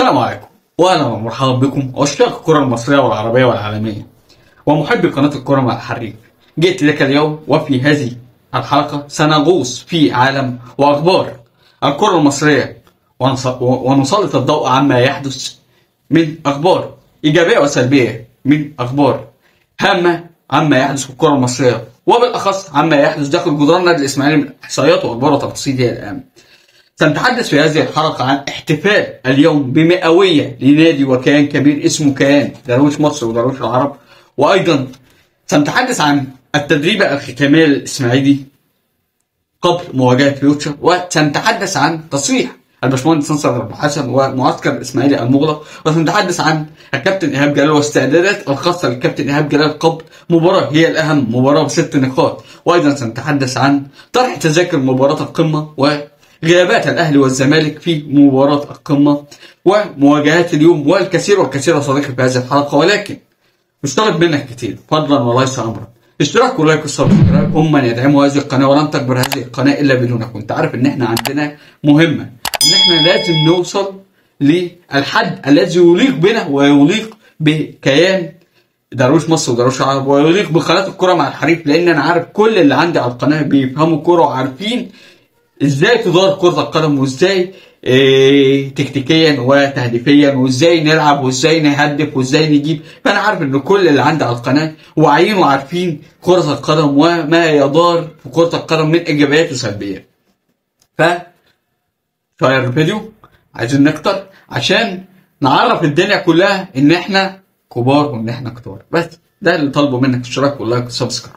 السلام عليكم واهلا ومرحبا بكم عشاق الكره المصريه والعربيه والعالميه ومحبي قناه الكره مع الحريف جئت لك اليوم وفي هذه الحلقه سنغوص في عالم واخبار الكره المصريه ونص- ونسلط الضوء عما يحدث من اخبار ايجابيه وسلبيه من اخبار هامه عما يحدث في الكره المصريه وبالاخص عما يحدث داخل جدران النادي الاسماعيلي من احصائيات واخبار وتفاصيل هي الان سنتحدث في هذه الحلقة عن احتفال اليوم بمئوية لنادي وكيان كبير اسمه كيان درويش مصر ودرويش العرب وأيضا سنتحدث عن التدريب الختامية للإسماعيلي قبل مواجهة فيوتشر وسنتحدث عن تصريح الباشمهندس نصر أبو حسن ومعسكر الإسماعيلي المغلق وسنتحدث عن الكابتن إيهاب جلال واستعدادات الخاصة للكابتن إيهاب جلال قبل مباراة هي الأهم مباراة بست نقاط وأيضا سنتحدث عن طرح تذاكر مباراة القمة وغيابات الأهلي والزمالك في مباراة القمة ومواجهات اليوم والكثير والكثير يا صديقي في هذه الحلقة ولكن مش طالب منك كتير فضلا وليس امرا اشتراك ولايك والسبسكرايب هم من يدعموا هذه القناه ولن تكبر هذه القناه الا بدونك وانت عارف ان احنا عندنا مهمه ان احنا لازم نوصل للحد الذي يليق بنا ويليق بكيان درويش مصر ودرويش العرب ويليق بقناه الكره مع الحريف لان انا عارف كل اللي عندي على القناه بيفهموا كوره وعارفين ازاي تدار كرة القدم وازاي إيه تكتيكيا وتهديفيا وازاي نلعب وازاي نهدف وازاي نجيب فانا عارف ان كل اللي عندي على القناه واعيين وعارفين كرة القدم وما يدار في كرة القدم من ايجابيات وسلبيات. ف شير الفيديو عايزين نكتر عشان نعرف الدنيا كلها ان احنا كبار وان احنا كتار بس ده اللي طالبه منك اشتراك واللايك والسبسكرايب.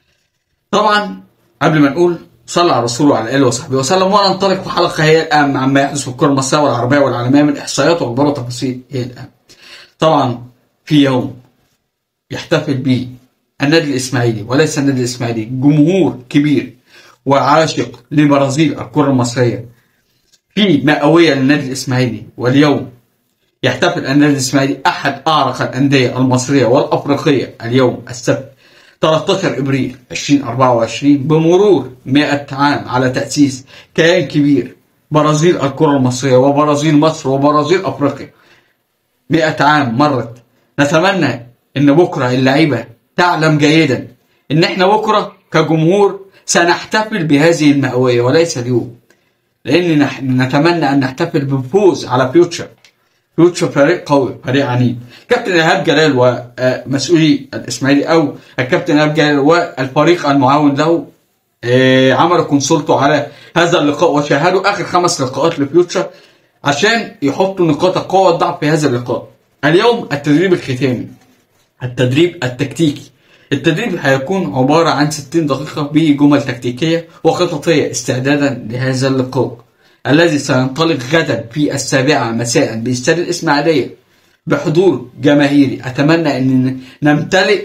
طبعا قبل ما نقول صلى على رسوله وعلى اله وصحبه وسلم وننطلق في حلقه هي الان عما يحدث في الكره المصريه والعربيه والعالميه من احصائيات واخبار وتفاصيل هي الان. طبعا في يوم يحتفل به النادي الاسماعيلي وليس النادي الاسماعيلي جمهور كبير وعاشق لبرازيل الكره المصريه في مئويه للنادي الاسماعيلي واليوم يحتفل النادي الاسماعيلي احد اعرق الانديه المصريه والافريقيه اليوم السبت 13 ابريل 2024 بمرور 100 عام على تاسيس كيان كبير برازيل الكره المصريه وبرازيل مصر وبرازيل افريقيا 100 عام مرت نتمنى ان بكره اللعيبه تعلم جيدا ان احنا بكره كجمهور سنحتفل بهذه المئويه وليس اليوم لان نح- نتمنى ان نحتفل بفوز على فيوتشر فيوتشر فريق قوي فريق عنيد كابتن ايهاب جلال ومسؤولي الاسماعيلي او الكابتن ايهاب جلال والفريق المعاون له آه، عملوا كونسولتو على هذا اللقاء وشاهدوا اخر خمس لقاءات لفيوتشر عشان يحطوا نقاط القوه والضعف في هذا اللقاء اليوم التدريب الختامي التدريب التكتيكي التدريب هيكون عبارة عن 60 دقيقة بجمل تكتيكية وخططية استعدادا لهذا اللقاء الذي سينطلق غدا في السابعة مساء باستاد الإسماعيلية بحضور جماهيري أتمنى أن نمتلئ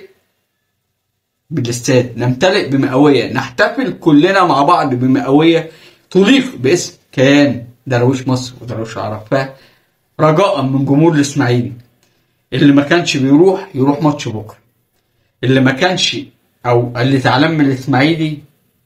بالاستاد نمتلئ بمئوية نحتفل كلنا مع بعض بمئوية تليق باسم كيان درويش مصر ودرويش العرب فرجاء من جمهور الإسماعيلي اللي ما كانش بيروح يروح ماتش بكره اللي ما كانش او اللي زعلان من الاسماعيلي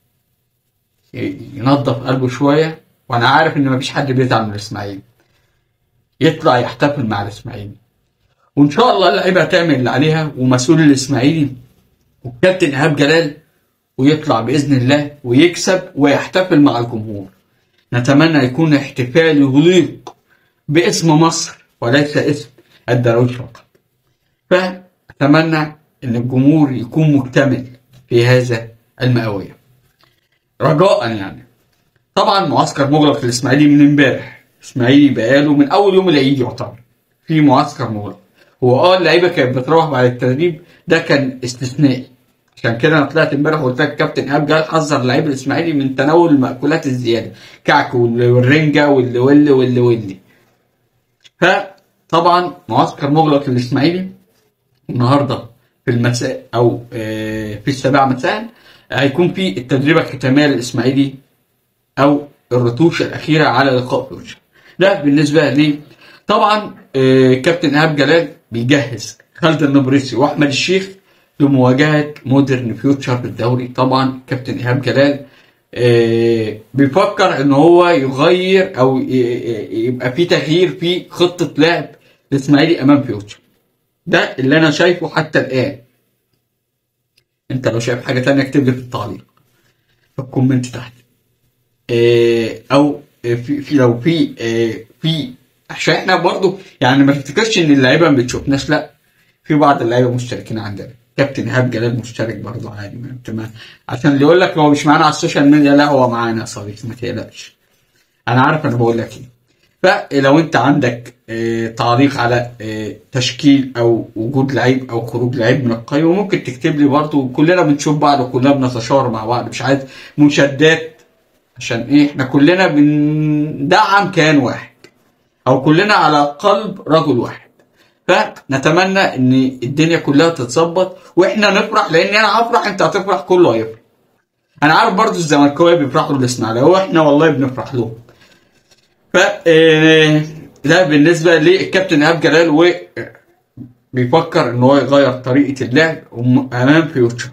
ينظف قلبه شويه وانا عارف ان مفيش حد بيزعل من الاسماعيلي يطلع يحتفل مع الاسماعيلي وان شاء الله اللعيبه هتعمل اللي عليها ومسؤول الاسماعيلي والكابتن ايهاب جلال ويطلع باذن الله ويكسب ويحتفل مع الجمهور نتمنى يكون احتفال يليق باسم مصر وليس اسم الدرويش فقط فأتمنى أن الجمهور يكون مكتمل في هذا المئوية رجاء يعني طبعا معسكر مغلق للإسماعيلي من امبارح الإسماعيلي بقاله من أول يوم العيد يعتبر في معسكر مغلق هو اه اللعيبة كانت بتروح بعد التدريب ده كان استثنائي عشان كده انا طلعت امبارح وقلت لك كابتن ايهاب جلال حذر اللعيب الاسماعيلي من تناول المأكولات الزياده كعك والرنجه واللي واللي واللي واللي فطبعا معسكر مغلق للاسماعيلي النهارده في المساء او آه، في السابعه مساء هيكون في التدريب الختاميه للاسماعيلي او الرتوش الاخيره على لقاء فيوتشر ده بالنسبه لي طبعا آه، كابتن ايهاب جلال بيجهز خالد النبريسي واحمد الشيخ لمواجهه مودرن فيوتشر في الدوري طبعا كابتن ايهاب جلال آه، بيفكر ان هو يغير او ي- ي- يبقى في تغيير في خطه لعب الاسماعيلي امام فيوتشر ده اللي انا شايفه حتى الان انت لو شايف حاجه تانية اكتب لي في التعليق في الكومنت تحت آه، او آه، في, في لو في آه، في عشان احنا برضو يعني ما تفتكرش ان اللعيبه ما بتشوفناش لا في بعض اللعيبه مشتركين عندنا كابتن ايهاب جلال مشترك برضو عادي ما ما- عشان اللي يقول لك هو مش معانا على السوشيال ميديا لا هو معانا يا صديقي ما تقلقش انا عارف انا بقول لك ايه فلو انت عندك آه، تعليق على آه، تشكيل او وجود لعيب او خروج لعيب من القائمه ممكن تكتب لي برضه كلنا بنشوف بعض وكلنا بنتشاور مع بعض مش عايز مشادات عشان ايه احنا كلنا بندعم كيان واحد او كلنا على قلب رجل واحد فنتمنى ان الدنيا كلها تتظبط واحنا نفرح لان انا هفرح انت هتفرح كله هيفرح انا عارف برضو الزملكاويه بيفرحوا للاسماعيليه واحنا والله بنفرح لهم ف آه، ده بالنسبه للكابتن ايهاب جلال و آه، بيفكر ان هو يغير طريقه اللعب وم- امام فيوتشر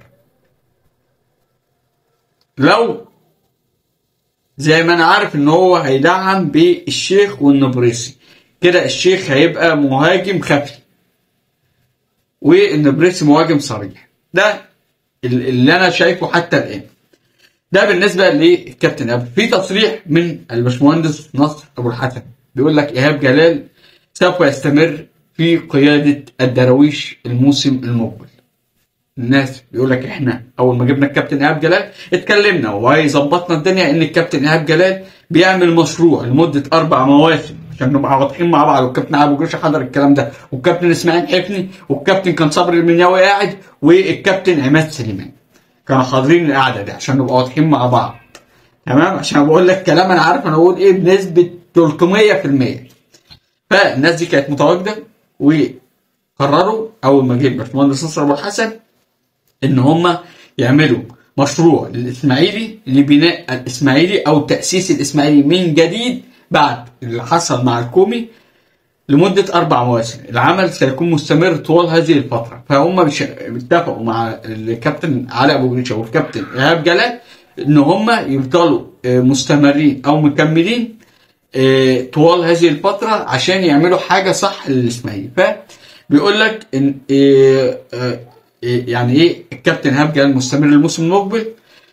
لو زي ما انا عارف ان هو هيدعم بالشيخ والنبريسي كده الشيخ هيبقى مهاجم خفي والنبريسي مهاجم صريح ده ال- اللي انا شايفه حتى الان ده بالنسبه للكابتن ابو في تصريح من الباشمهندس نصر ابو الحسن بيقول لك ايهاب جلال سوف يستمر في قياده الدراويش الموسم المقبل الناس بيقول لك احنا اول ما جبنا الكابتن ايهاب جلال اتكلمنا وهيظبطنا الدنيا ان الكابتن ايهاب جلال بيعمل مشروع لمده اربع مواسم عشان نبقى واضحين مع بعض والكابتن ابو جريشه حضر الكلام ده والكابتن اسماعيل حفني والكابتن كان صبري المنياوي قاعد والكابتن عماد سليمان كانوا حاضرين القعده دي عشان نبقى واضحين مع بعض تمام عشان بقول لك كلام انا عارف انا بقول ايه بنسبه 300% فالناس دي كانت متواجده وقرروا اول ما جه الباشمهندس نصر ابو الحسن ان هم يعملوا مشروع للاسماعيلي لبناء الاسماعيلي او تاسيس الاسماعيلي من جديد بعد اللي حصل مع الكومي لمدة أربع مواسم العمل سيكون مستمر طوال هذه الفترة فهم بش- اتفقوا مع الكابتن علي أبو جريشة والكابتن إيهاب جلال إن هم يفضلوا آه، مستمرين أو مكملين آه، طوال هذه الفترة عشان يعملوا حاجة صح للإسماعيلي فبيقول لك إن آه، آه، آه، يعني إيه الكابتن إيهاب جلال مستمر الموسم المقبل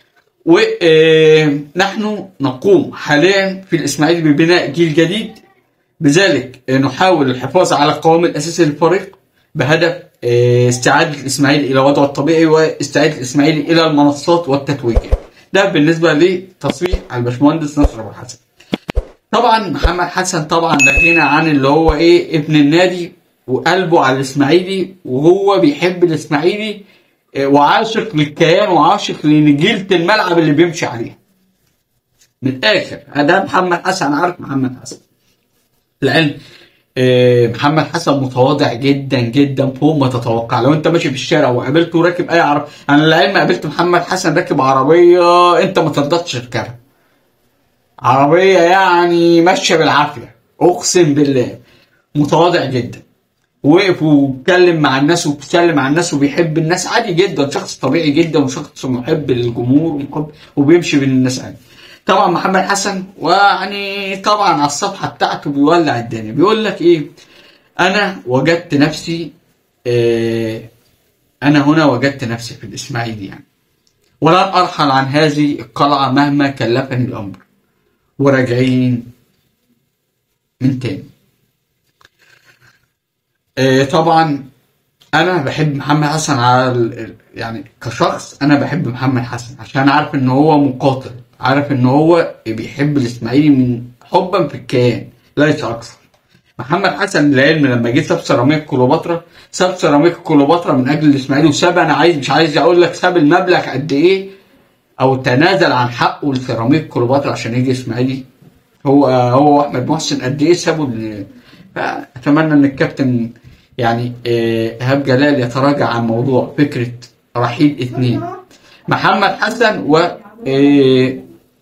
ونحن نقوم حاليا في الإسماعيلي ببناء جيل جديد بذلك نحاول الحفاظ على القوام الاساسي للفريق بهدف آه، استعاده الاسماعيلي الى وضعه الطبيعي واستعاده الاسماعيلي الى المنصات والتتويجات. ده بالنسبه لتصريح الباشمهندس نصر ابو الحسن. طبعا محمد حسن طبعا لا غنى عن اللي هو ايه ابن النادي وقلبه على الاسماعيلي وهو بيحب الاسماعيلي آه، وعاشق للكيان وعاشق لنجيله الملعب اللي بيمشي عليها. من الاخر ده محمد حسن عارف محمد حسن. لان آه، محمد حسن متواضع جدا جدا فوق ما تتوقع لو انت ماشي في الشارع وقابلته راكب اي عربيه انا لعلم قابلت محمد حسن راكب عربيه انت ما ترضاش تركبها عربيه يعني ماشيه بالعافيه اقسم بالله متواضع جدا وقف واتكلم مع الناس وبيتكلم مع الناس وبيحب الناس عادي جدا شخص طبيعي جدا وشخص محب للجمهور ومحب وبيمشي بين الناس عادي طبعا محمد حسن ويعني طبعا على الصفحه بتاعته بيولع الدنيا بيقول لك ايه انا وجدت نفسي آه انا هنا وجدت نفسي في الاسماعيلي يعني ولن ارحل عن هذه القلعه مهما كلفني الامر وراجعين من تاني آه طبعا انا بحب محمد حسن على ال- يعني كشخص انا بحب محمد حسن عشان عارف ان هو مقاتل عارف ان هو بيحب الاسماعيلي من حبا في الكيان ليس اكثر محمد حسن للعلم لما جه ساب سيراميك كليوباترا ساب سيراميك كليوباترا من اجل الاسماعيلي وساب انا عايز مش عايز اقول لك ساب المبلغ قد ايه او تنازل عن حقه لسيراميك كليوباترا عشان يجي اسماعيلي هو هو واحمد محسن قد ايه سابوا ال- فاتمنى ان الكابتن يعني آه، ايهاب جلال يتراجع عن موضوع فكره رحيل اثنين محمد حسن و آه،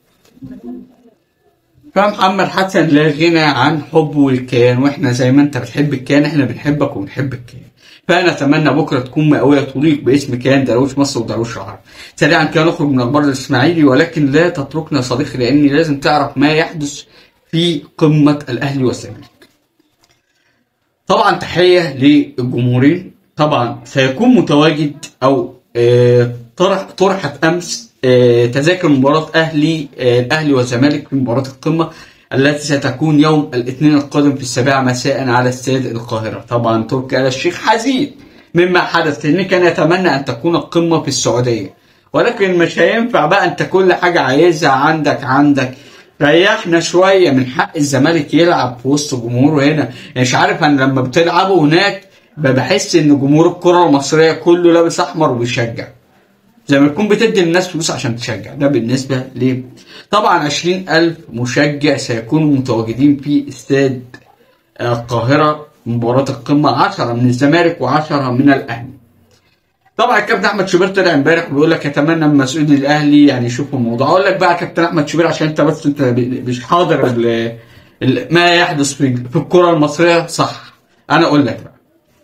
فمحمد حسن لا غنى عن حبه للكيان واحنا زي ما انت بتحب الكيان احنا بنحبك وبنحب الكيان فنتمنى بكره تكون مئويه تليق باسم كيان درويش مصر ودرويش العرب. سريعا كده نخرج من اخبار الاسماعيلي ولكن لا تتركنا يا صديقي لاني لازم تعرف ما يحدث في قمه الاهلي والزمالك. طبعا تحيه للجمهورين طبعا سيكون متواجد او آه، طرح طرحت امس آه، تذاكر مباراه اهلي آه، الاهلي والزمالك في مباراه القمه التي ستكون يوم الاثنين القادم في السابعة مساء على استاد القاهرة طبعا تركي آل الشيخ حزين مما حدث لأنه كان يتمنى أن تكون القمة في السعودية ولكن مش هينفع بقى أنت كل حاجة عايزها عندك عندك ريحنا شوية من حق الزمالك يلعب في وسط جمهوره هنا يعني مش عارف أنا لما بتلعبوا هناك بحس إن جمهور الكرة المصرية كله لابس أحمر وبيشجع زي ما تكون بتدي للناس فلوس عشان تشجع ده بالنسبة ليه طبعا 20 ألف مشجع سيكونوا متواجدين في استاد القاهرة مباراة القمة 10 من الزمالك و10 من الأهلي طبعا الكابتن احمد شوبير طلع امبارح بيقول لك اتمنى من مسؤولي الاهلي يعني يشوفوا الموضوع اقول لك بقى يا كابتن احمد شوبير عشان انت بس انت مش حاضر ال- ال- ما يحدث في في الكره المصريه صح انا اقول لك بقى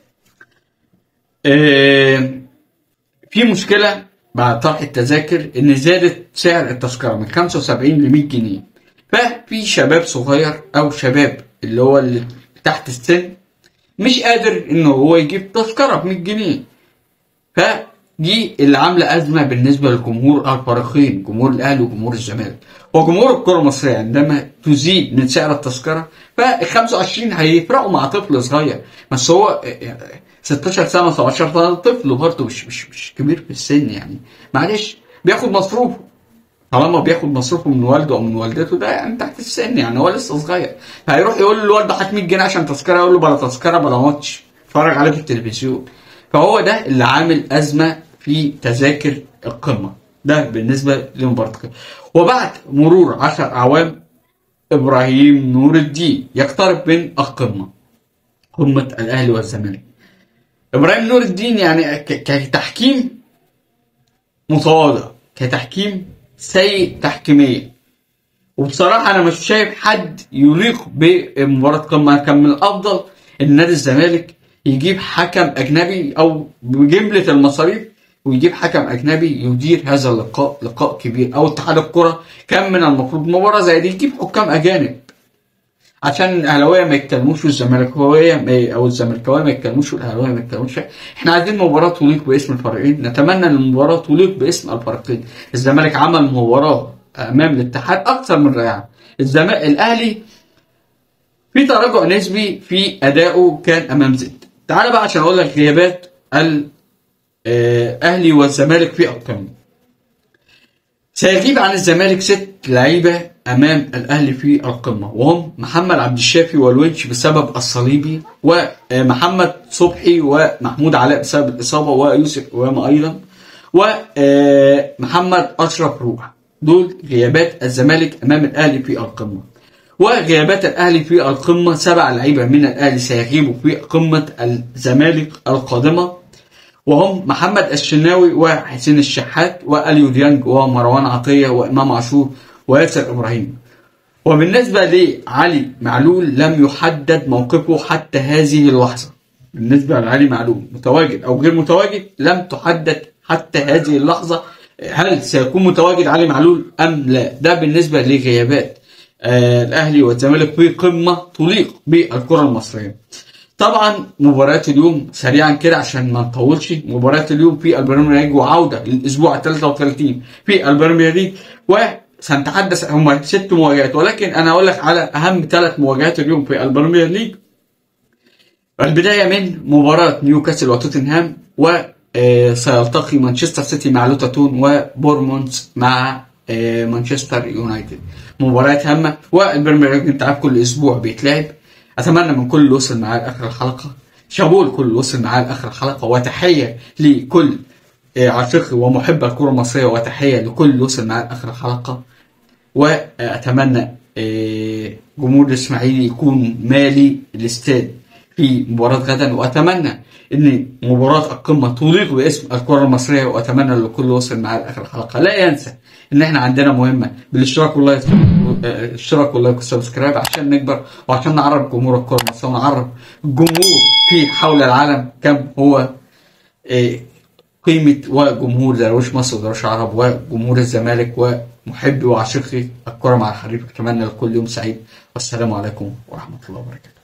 آه، في مشكله بعد طرح التذاكر ان زادت سعر التذكره من 75 ل 100 جنيه ففي شباب صغير او شباب اللي هو اللي تحت السن مش قادر انه هو يجيب تذكره ب 100 جنيه فدي اللي عامله ازمه بالنسبه لجمهور الفريقين جمهور الاهلي وجمهور الزمالك وجمهور الكره المصريه عندما تزيد من سعر التذكره فال 25 هيفرقوا مع طفل صغير بس هو 16 سنه 17 سنه طفل برضه مش مش مش كبير في السن يعني معلش بياخد مصروفه طالما بياخد مصروفه من والده او من والدته ده يعني تحت السن يعني هو لسه صغير فهيروح يقول للوالده هات 100 جنيه عشان تذكره يقول له بلا تذكره بلا ماتش اتفرج عليه في التلفزيون فهو ده اللي عامل ازمه في تذاكر القمه ده بالنسبه لمباراه القمه وبعد مرور 10 اعوام ابراهيم نور الدين يقترب من القمه قمه الاهلي والزمالك ابراهيم نور الدين يعني ك- كتحكيم متواضع كتحكيم سيء تحكيميا وبصراحه انا مش شايف حد يليق بمباراه قمه كان من الافضل ان نادي الزمالك يجيب حكم اجنبي او بجمله المصاريف ويجيب حكم اجنبي يدير هذا اللقاء لقاء كبير او اتحاد الكره كان من المفروض مباراه زي دي يجيب حكام اجانب عشان الاهلاويه ما يتكلموش والزملكاويه ما- او الزملكاويه ما يتكلموش والاهلاويه ما يتكلموش احنا عايزين مباراه تليق باسم الفريقين نتمنى ان المباراه تليق باسم الفريقين الزمالك عمل مباراه امام الاتحاد اكثر من رائعه الزمالك الاهلي في تراجع نسبي في ادائه كان امام زد تعال بقى عشان اقول لك غيابات الاهلي والزمالك في القمه سيغيب عن الزمالك ست لعيبه امام الاهلي في القمه وهم محمد عبد الشافي والونش بسبب الصليبي ومحمد صبحي ومحمود علاء بسبب الاصابه ويوسف اوامه ايضا ومحمد اشرف روح دول غيابات الزمالك امام الاهلي في القمه وغيابات الاهلي في القمه سبع لعيبه من الاهلي سيغيبوا في قمه الزمالك القادمه وهم محمد الشناوي وحسين الشحات واليو ديانج ومروان عطيه وامام عاشور وياسر ابراهيم وبالنسبه لعلي معلول لم يحدد موقفه حتى هذه اللحظه بالنسبه لعلي معلول متواجد او غير متواجد لم تحدد حتى هذه اللحظه هل سيكون متواجد علي معلول ام لا ده بالنسبه لغيابات آه الاهلي والزمالك في قمه تليق بالكره المصريه طبعا مباريات اليوم سريعا كده عشان ما نطولش مباريات اليوم في البريمير ليج وعوده للاسبوع ال 33 في البريمير ليج وسنتحدث هم ست مواجهات ولكن انا اقول لك على اهم ثلاث مواجهات اليوم في البريمير ليج البدايه من مباراه نيوكاسل وتوتنهام وسيلتقي مانشستر سيتي مع لوتاتون وبورمونت مع آه، مانشستر يونايتد مباريات هامه والبريمير ليج انت عارف كل اسبوع بيتلعب اتمنى من كل اللي وصل معاه لاخر الحلقه شابوه لكل اللي وصل معاه لاخر الحلقه وتحيه لكل آه، عاشقي ومحب الكره المصريه وتحيه لكل اللي وصل معاه لاخر الحلقه واتمنى آه، جمهور الاسماعيلي يكون مالي الاستاد في مباراه غدا واتمنى ان مباراه القمه تليق باسم الكره المصريه واتمنى لكل وصل معايا لاخر الحلقه لا ينسى ان احنا عندنا مهمه بالاشتراك واللايك الاشتراك واللايك والسبسكرايب عشان نكبر وعشان نعرف جمهور الكره المصريه ونعرف الجمهور في حول العالم كم هو إيه، قيمة وجمهور درويش مصر ودرويش العرب وجمهور الزمالك ومحبي وعشيقي الكرة مع الحريف أتمنى لكل يوم سعيد والسلام عليكم ورحمة الله وبركاته